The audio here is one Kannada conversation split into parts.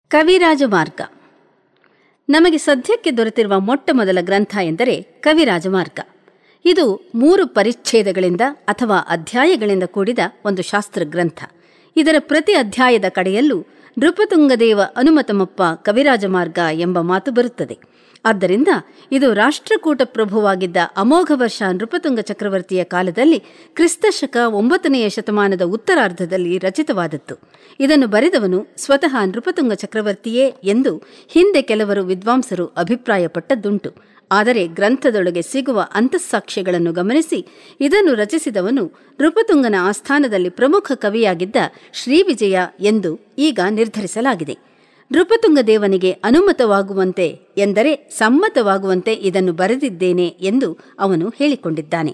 ಕವಿರಾಜ ಮಾರ್ಗ ನಮಗೆ ಸದ್ಯಕ್ಕೆ ದೊರೆತಿರುವ ಮೊಟ್ಟ ಮೊದಲ ಗ್ರಂಥ ಎಂದರೆ ಕವಿರಾಜ ಮಾರ್ಗ ಇದು ಮೂರು ಪರಿಚ್ಛೇದಗಳಿಂದ ಅಥವಾ ಅಧ್ಯಾಯಗಳಿಂದ ಕೂಡಿದ ಒಂದು ಶಾಸ್ತ್ರ ಗ್ರಂಥ ಇದರ ಪ್ರತಿ ಅಧ್ಯಾಯದ ಕಡೆಯಲ್ಲೂ ನೃಪತುಂಗದೇವ ಅನುಮತಮಪ್ಪ ಕವಿರಾಜ ಮಾರ್ಗ ಎಂಬ ಮಾತು ಬರುತ್ತದೆ ಆದ್ದರಿಂದ ಇದು ರಾಷ್ಟ್ರಕೂಟ ಪ್ರಭುವಾಗಿದ್ದ ಅಮೋಘ ವರ್ಷ ನೃಪತುಂಗ ಚಕ್ರವರ್ತಿಯ ಕಾಲದಲ್ಲಿ ಕ್ರಿಸ್ತಶಕ ಒಂಬತ್ತನೆಯ ಶತಮಾನದ ಉತ್ತರಾರ್ಧದಲ್ಲಿ ರಚಿತವಾದದ್ದು ಇದನ್ನು ಬರೆದವನು ಸ್ವತಃ ನೃಪತುಂಗ ಚಕ್ರವರ್ತಿಯೇ ಎಂದು ಹಿಂದೆ ಕೆಲವರು ವಿದ್ವಾಂಸರು ಅಭಿಪ್ರಾಯಪಟ್ಟದ್ದುಂಟು ಆದರೆ ಗ್ರಂಥದೊಳಗೆ ಸಿಗುವ ಅಂತಸ್ಸಾಕ್ಷ್ಯಗಳನ್ನು ಗಮನಿಸಿ ಇದನ್ನು ರಚಿಸಿದವನು ನೃಪತುಂಗನ ಆಸ್ಥಾನದಲ್ಲಿ ಪ್ರಮುಖ ಕವಿಯಾಗಿದ್ದ ಶ್ರೀವಿಜಯ ಎಂದು ಈಗ ನಿರ್ಧರಿಸಲಾಗಿದೆ ನೃಪತುಂಗ ದೇವನಿಗೆ ಅನುಮತವಾಗುವಂತೆ ಎಂದರೆ ಸಮ್ಮತವಾಗುವಂತೆ ಇದನ್ನು ಬರೆದಿದ್ದೇನೆ ಎಂದು ಅವನು ಹೇಳಿಕೊಂಡಿದ್ದಾನೆ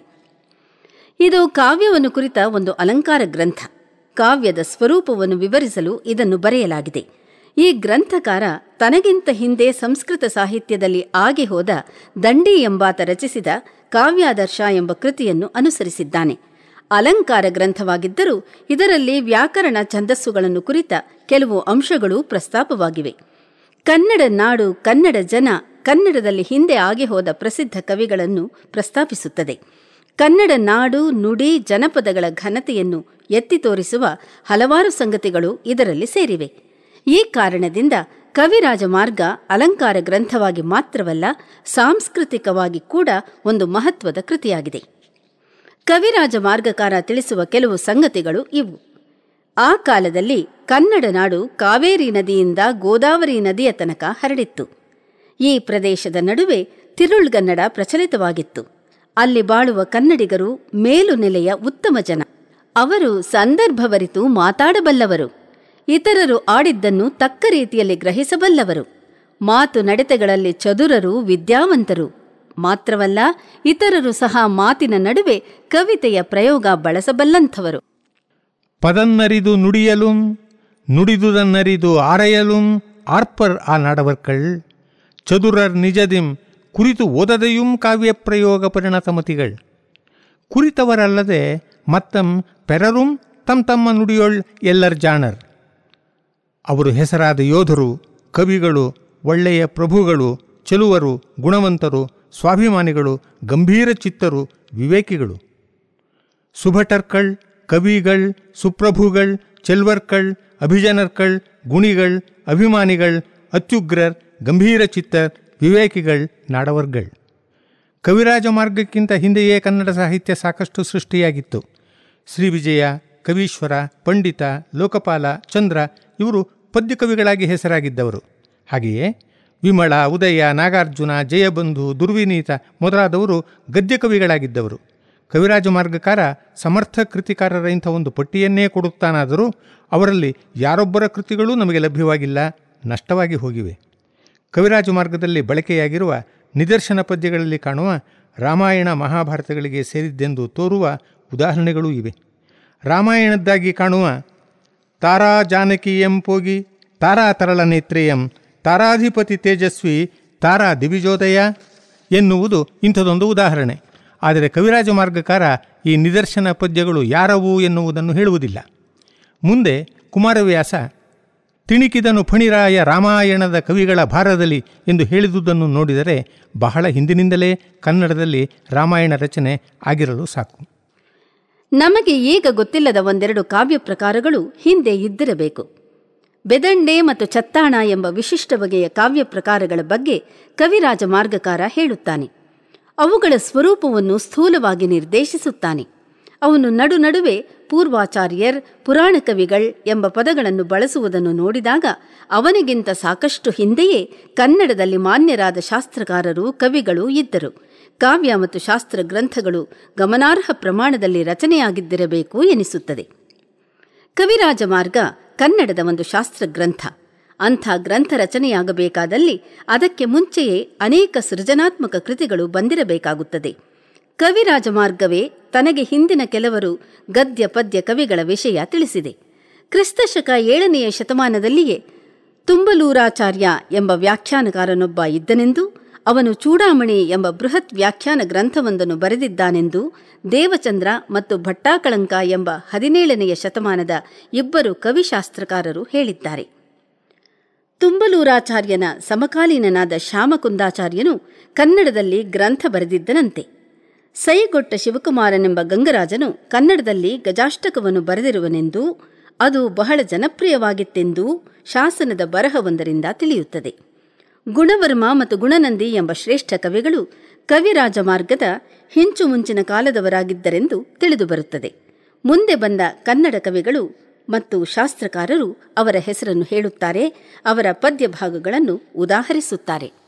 ಇದು ಕಾವ್ಯವನ್ನು ಕುರಿತ ಒಂದು ಅಲಂಕಾರ ಗ್ರಂಥ ಕಾವ್ಯದ ಸ್ವರೂಪವನ್ನು ವಿವರಿಸಲು ಇದನ್ನು ಬರೆಯಲಾಗಿದೆ ಈ ಗ್ರಂಥಕಾರ ತನಗಿಂತ ಹಿಂದೆ ಸಂಸ್ಕೃತ ಸಾಹಿತ್ಯದಲ್ಲಿ ಆಗಿ ಹೋದ ದಂಡಿ ಎಂಬಾತ ರಚಿಸಿದ ಕಾವ್ಯಾದರ್ಶ ಎಂಬ ಕೃತಿಯನ್ನು ಅನುಸರಿಸಿದ್ದಾನೆ ಅಲಂಕಾರ ಗ್ರಂಥವಾಗಿದ್ದರೂ ಇದರಲ್ಲಿ ವ್ಯಾಕರಣ ಛಂದಸ್ಸುಗಳನ್ನು ಕುರಿತ ಕೆಲವು ಅಂಶಗಳು ಪ್ರಸ್ತಾಪವಾಗಿವೆ ಕನ್ನಡ ನಾಡು ಕನ್ನಡ ಜನ ಕನ್ನಡದಲ್ಲಿ ಹಿಂದೆ ಆಗಿ ಹೋದ ಪ್ರಸಿದ್ಧ ಕವಿಗಳನ್ನು ಪ್ರಸ್ತಾಪಿಸುತ್ತದೆ ಕನ್ನಡ ನಾಡು ನುಡಿ ಜನಪದಗಳ ಘನತೆಯನ್ನು ಎತ್ತಿ ತೋರಿಸುವ ಹಲವಾರು ಸಂಗತಿಗಳು ಇದರಲ್ಲಿ ಸೇರಿವೆ ಈ ಕಾರಣದಿಂದ ಕವಿರಾಜ ಮಾರ್ಗ ಅಲಂಕಾರ ಗ್ರಂಥವಾಗಿ ಮಾತ್ರವಲ್ಲ ಸಾಂಸ್ಕೃತಿಕವಾಗಿ ಕೂಡ ಒಂದು ಮಹತ್ವದ ಕೃತಿಯಾಗಿದೆ ಕವಿರಾಜ ಮಾರ್ಗಕಾರ ತಿಳಿಸುವ ಕೆಲವು ಸಂಗತಿಗಳು ಇವು ಆ ಕಾಲದಲ್ಲಿ ಕನ್ನಡ ನಾಡು ಕಾವೇರಿ ನದಿಯಿಂದ ಗೋದಾವರಿ ನದಿಯ ತನಕ ಹರಡಿತ್ತು ಈ ಪ್ರದೇಶದ ನಡುವೆ ತಿರುಳ್ಗನ್ನಡ ಪ್ರಚಲಿತವಾಗಿತ್ತು ಅಲ್ಲಿ ಬಾಳುವ ಕನ್ನಡಿಗರು ಮೇಲು ನೆಲೆಯ ಉತ್ತಮ ಜನ ಅವರು ಸಂದರ್ಭವರಿತು ಮಾತಾಡಬಲ್ಲವರು ಇತರರು ಆಡಿದ್ದನ್ನು ತಕ್ಕ ರೀತಿಯಲ್ಲಿ ಗ್ರಹಿಸಬಲ್ಲವರು ಮಾತು ನಡತೆಗಳಲ್ಲಿ ಚದುರರು ವಿದ್ಯಾವಂತರು ಮಾತ್ರವಲ್ಲ ಇತರರು ಸಹ ಮಾತಿನ ನಡುವೆ ಕವಿತೆಯ ಪ್ರಯೋಗ ಬಳಸಬಲ್ಲಂಥವರು ಪದನ್ನರಿದು ನುಡಿಯಲುಂ ನುಡಿದುದನ್ನರಿದು ಆರೆಯಲುಂ ಆರ್ಪರ್ ಆ ನಾಡವರ್ಕಳ್ ಚದುರರ್ ನಿಜದಿಂ ಕುರಿತು ಓದದೆಯುಂ ಕಾವ್ಯ ಪ್ರಯೋಗ ಪರಿಣತಮತಿಗಳ್ ಕುರಿತವರಲ್ಲದೆ ಮತ್ತಂ ಪೆರರುಂ ತಮ್ ತಮ್ಮ ನುಡಿಯೊಳ್ ಎಲ್ಲರ್ ಜಾಣರ್ ಅವರು ಹೆಸರಾದ ಯೋಧರು ಕವಿಗಳು ಒಳ್ಳೆಯ ಪ್ರಭುಗಳು ಚೆಲುವರು ಗುಣವಂತರು ಸ್ವಾಭಿಮಾನಿಗಳು ಗಂಭೀರ ಚಿತ್ತರು ವಿವೇಕಿಗಳು ಸುಭಟರ್ಕಳ್ ಕವಿಗಳ್ ಸುಪ್ರಭುಗಳ್ ಚೆಲ್ವರ್ಕಳ್ ಅಭಿಜನರ್ಕಳ್ ಗುಣಿಗಳ್ ಅಭಿಮಾನಿಗಳ್ ಅತ್ಯುಗ್ರರ್ ಗಂಭೀರ ಚಿತ್ತರ್ ವಿವೇಕಿಗಳ್ ನಾಡವರ್ಗಳ್ ಕವಿರಾಜ ಮಾರ್ಗಕ್ಕಿಂತ ಹಿಂದೆಯೇ ಕನ್ನಡ ಸಾಹಿತ್ಯ ಸಾಕಷ್ಟು ಸೃಷ್ಟಿಯಾಗಿತ್ತು ಶ್ರೀ ವಿಜಯ ಕವೀಶ್ವರ ಪಂಡಿತ ಲೋಕಪಾಲ ಚಂದ್ರ ಇವರು ಪದ್ಯಕವಿಗಳಾಗಿ ಹೆಸರಾಗಿದ್ದವರು ಹಾಗೆಯೇ ವಿಮಳ ಉದಯ ನಾಗಾರ್ಜುನ ಜಯಬಂಧು ದುರ್ವಿನೀತ ಮೊದಲಾದವರು ಗದ್ಯ ಕವಿಗಳಾಗಿದ್ದವರು ಕವಿರಾಜ ಮಾರ್ಗಕಾರ ಸಮರ್ಥ ಕೃತಿಕಾರರ ಇಂಥ ಒಂದು ಪಟ್ಟಿಯನ್ನೇ ಕೊಡುತ್ತಾನಾದರೂ ಅವರಲ್ಲಿ ಯಾರೊಬ್ಬರ ಕೃತಿಗಳೂ ನಮಗೆ ಲಭ್ಯವಾಗಿಲ್ಲ ನಷ್ಟವಾಗಿ ಹೋಗಿವೆ ಕವಿರಾಜ ಮಾರ್ಗದಲ್ಲಿ ಬಳಕೆಯಾಗಿರುವ ನಿದರ್ಶನ ಪದ್ಯಗಳಲ್ಲಿ ಕಾಣುವ ರಾಮಾಯಣ ಮಹಾಭಾರತಗಳಿಗೆ ಸೇರಿದ್ದೆಂದು ತೋರುವ ಉದಾಹರಣೆಗಳೂ ಇವೆ ರಾಮಾಯಣದ್ದಾಗಿ ಕಾಣುವ ತಾರಾ ಜಾನಕಿ ಎಂಪೋಗಿ ತಾರಾ ತರಳ ನೇತ್ರೇಯಂ ತಾರಾಧಿಪತಿ ತೇಜಸ್ವಿ ತಾರಾ ದಿವಿಜೋದಯ ಎನ್ನುವುದು ಇಂಥದೊಂದು ಉದಾಹರಣೆ ಆದರೆ ಕವಿರಾಜ ಮಾರ್ಗಕಾರ ಈ ನಿದರ್ಶನ ಪದ್ಯಗಳು ಯಾರವು ಎನ್ನುವುದನ್ನು ಹೇಳುವುದಿಲ್ಲ ಮುಂದೆ ಕುಮಾರವ್ಯಾಸ ತಿಣಿಕಿದನು ಫಣಿರಾಯ ರಾಮಾಯಣದ ಕವಿಗಳ ಭಾರದಲ್ಲಿ ಎಂದು ಹೇಳಿದುದನ್ನು ನೋಡಿದರೆ ಬಹಳ ಹಿಂದಿನಿಂದಲೇ ಕನ್ನಡದಲ್ಲಿ ರಾಮಾಯಣ ರಚನೆ ಆಗಿರಲು ಸಾಕು ನಮಗೆ ಈಗ ಗೊತ್ತಿಲ್ಲದ ಒಂದೆರಡು ಕಾವ್ಯ ಪ್ರಕಾರಗಳು ಹಿಂದೆ ಇದ್ದಿರಬೇಕು ಬೆದಂಡೆ ಮತ್ತು ಚತ್ತಾಣ ಎಂಬ ವಿಶಿಷ್ಟ ಬಗೆಯ ಕಾವ್ಯ ಪ್ರಕಾರಗಳ ಬಗ್ಗೆ ಕವಿರಾಜ ಮಾರ್ಗಕಾರ ಹೇಳುತ್ತಾನೆ ಅವುಗಳ ಸ್ವರೂಪವನ್ನು ಸ್ಥೂಲವಾಗಿ ನಿರ್ದೇಶಿಸುತ್ತಾನೆ ಅವನು ನಡು ನಡುವೆ ಪೂರ್ವಾಚಾರ್ಯರ್ ಪುರಾಣ ಕವಿಗಳ್ ಎಂಬ ಪದಗಳನ್ನು ಬಳಸುವುದನ್ನು ನೋಡಿದಾಗ ಅವನಿಗಿಂತ ಸಾಕಷ್ಟು ಹಿಂದೆಯೇ ಕನ್ನಡದಲ್ಲಿ ಮಾನ್ಯರಾದ ಶಾಸ್ತ್ರಕಾರರು ಕವಿಗಳು ಇದ್ದರು ಕಾವ್ಯ ಮತ್ತು ಶಾಸ್ತ್ರ ಗ್ರಂಥಗಳು ಗಮನಾರ್ಹ ಪ್ರಮಾಣದಲ್ಲಿ ರಚನೆಯಾಗಿದ್ದಿರಬೇಕು ಎನಿಸುತ್ತದೆ ಕವಿರಾಜ ಮಾರ್ಗ ಕನ್ನಡದ ಒಂದು ಶಾಸ್ತ್ರ ಗ್ರಂಥ ಅಂಥ ಗ್ರಂಥ ರಚನೆಯಾಗಬೇಕಾದಲ್ಲಿ ಅದಕ್ಕೆ ಮುಂಚೆಯೇ ಅನೇಕ ಸೃಜನಾತ್ಮಕ ಕೃತಿಗಳು ಬಂದಿರಬೇಕಾಗುತ್ತದೆ ಕವಿರಾಜ ಮಾರ್ಗವೇ ತನಗೆ ಹಿಂದಿನ ಕೆಲವರು ಗದ್ಯ ಪದ್ಯ ಕವಿಗಳ ವಿಷಯ ತಿಳಿಸಿದೆ ಕ್ರಿಸ್ತಶಕ ಏಳನೆಯ ಶತಮಾನದಲ್ಲಿಯೇ ತುಂಬಲೂರಾಚಾರ್ಯ ಎಂಬ ವ್ಯಾಖ್ಯಾನಕಾರನೊಬ್ಬ ಇದ್ದನೆಂದು ಅವನು ಚೂಡಾಮಣಿ ಎಂಬ ಬೃಹತ್ ವ್ಯಾಖ್ಯಾನ ಗ್ರಂಥವೊಂದನ್ನು ಬರೆದಿದ್ದಾನೆಂದು ದೇವಚಂದ್ರ ಮತ್ತು ಭಟ್ಟಾಕಳಂಕ ಎಂಬ ಹದಿನೇಳನೆಯ ಶತಮಾನದ ಇಬ್ಬರು ಕವಿಶಾಸ್ತ್ರಕಾರರು ಹೇಳಿದ್ದಾರೆ ತುಂಬಲೂರಾಚಾರ್ಯನ ಸಮಕಾಲೀನನಾದ ಶ್ಯಾಮಕುಂದಾಚಾರ್ಯನು ಕನ್ನಡದಲ್ಲಿ ಗ್ರಂಥ ಬರೆದಿದ್ದನಂತೆ ಸೈಗೊಟ್ಟ ಶಿವಕುಮಾರನೆಂಬ ಗಂಗರಾಜನು ಕನ್ನಡದಲ್ಲಿ ಗಜಾಷ್ಟಕವನ್ನು ಬರೆದಿರುವನೆಂದೂ ಅದು ಬಹಳ ಜನಪ್ರಿಯವಾಗಿತ್ತೆಂದೂ ಶಾಸನದ ಬರಹವೊಂದರಿಂದ ತಿಳಿಯುತ್ತದೆ ಗುಣವರ್ಮ ಮತ್ತು ಗುಣನಂದಿ ಎಂಬ ಶ್ರೇಷ್ಠ ಕವಿಗಳು ಕವಿರಾಜ ಮಾರ್ಗದ ಹಿಂಚು ಮುಂಚಿನ ಕಾಲದವರಾಗಿದ್ದರೆಂದು ತಿಳಿದುಬರುತ್ತದೆ ಮುಂದೆ ಬಂದ ಕನ್ನಡ ಕವಿಗಳು ಮತ್ತು ಶಾಸ್ತ್ರಕಾರರು ಅವರ ಹೆಸರನ್ನು ಹೇಳುತ್ತಾರೆ ಅವರ ಪದ್ಯ ಭಾಗಗಳನ್ನು ಉದಾಹರಿಸುತ್ತಾರೆ